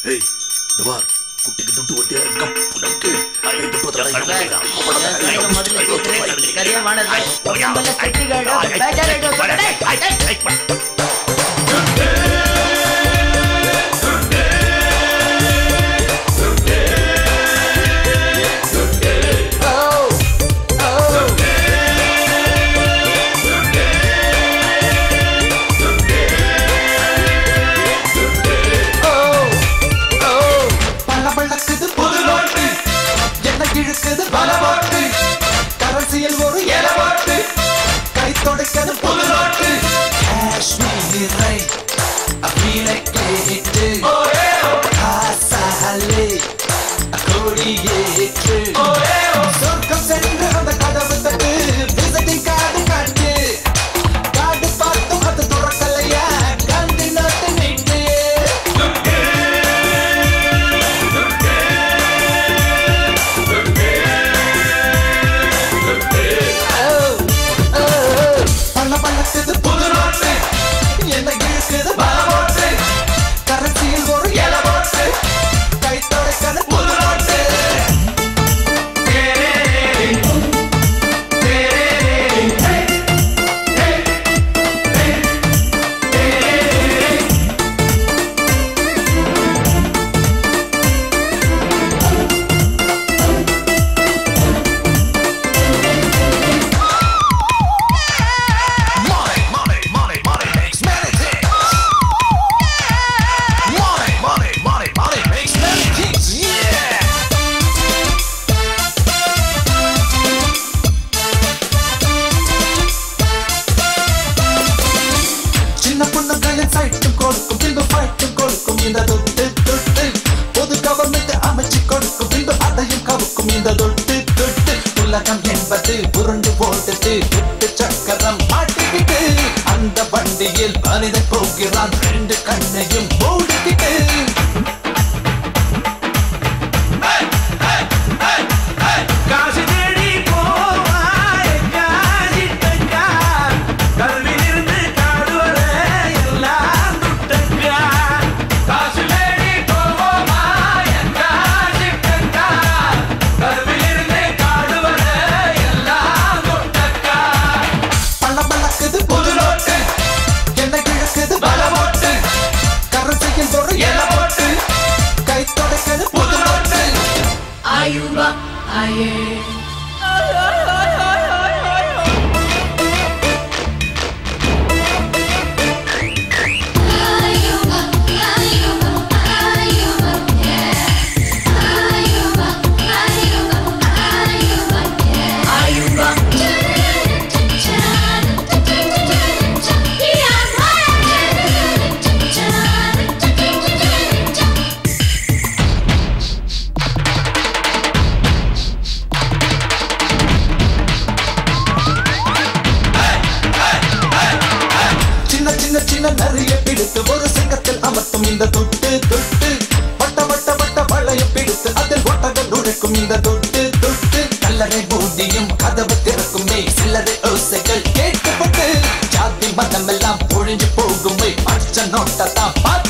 ஏய் இந்த பார் குட்டிக்கு துட்டு ஒட்டியா இருக்க புடக்கு ஐ துட்டு தரடா பள்ள பள்ளக்குது புது நோட்டு என்ன இழுக்குது பல ஓட்டு கரன்சியில் ஒரு இல ஓட்டு கை தொடக்கிறது புது நோட்டு காஷ்மீரை அபீரை கேட்டு ஆசாலே கொடியேற்று சொர்க்கம் சென்று அந்த கதவு தட்டு விசிட்டிங் கார்டு காட்டு கார்டு பார்த்தும் அது துறக்கலையா காந்தி நாட்டு நீட்டு பள்ள பள்ளக்குது புது நோட்டு என்ன இழுக்குது பல ஓட்டு கரன்சியில் ஒரு இல ஓட்டு கை தொடக்கிறது புது நோட்டு Money, money, money, money makes many things. Money, money, money, money makes many things. Yeah. சின்ன பொண்ணுங்களின் சைட்டும் கொடுக்கும் பின்பு ஃபைட்டும் கொடுக்கும் இந்த தொட்டு தொட்டு பொது கவர்மெண்ட் அமைச்சு கொடுக்கும் பின்பு அதையும் கவுக்கும் இந்த தொட்டு தொட்டு உலகம் என்பது உருண்டு போட்டுட்டு விட்டு சக்கரம் மாட்டிக்கிட்டு அந்த வண்டியில் மனிதன் போகிறான் ரெண்டு கண்ணையும் மூடிக்கிட்டு காசு தேடி போவாய் காசி தங்கா கல்வியிலிருந்து காடு வர எல்லாம் துட்டங்கா காசு தேடி போவாய் காசி தங்கா கல்வியிலிருந்து காடு வர எல்லாம் துட்டங்கா பள்ள பள்ளக்குது புது நோட்டு என்ன கிழக்குது பல ஓட்டு கரன்சியில் ஒரு இல ஓட்டு கை தொடக்கிறது புது நோட்டு Ayuba, aye. Ayuba, Ayuba, Ayuba, yeah. Ayuba, Ayuba, Ayuba, yeah. Ayuba, சின்ன சின்ன சின்ன நிறைய பிடித்து ஒரு சிங்கத்தில் அமர்த்தும் இந்த தொட்டு தொட்டு வட்ட வட்ட வட்ட வளைய பிடித்து அதில் ஒட்டகம் நுழைக்கும் இந்த தொட்டு தொட்டு கல்லறை மூடியும் கதவு திறக்குமே சில்லறை ஓசைகள் கேட்கப்பட்டு ஜாதி மதம் எல்லாம் ஒழிஞ்சு போகுமே அச்ச நோட்டத்தான் பார்த்து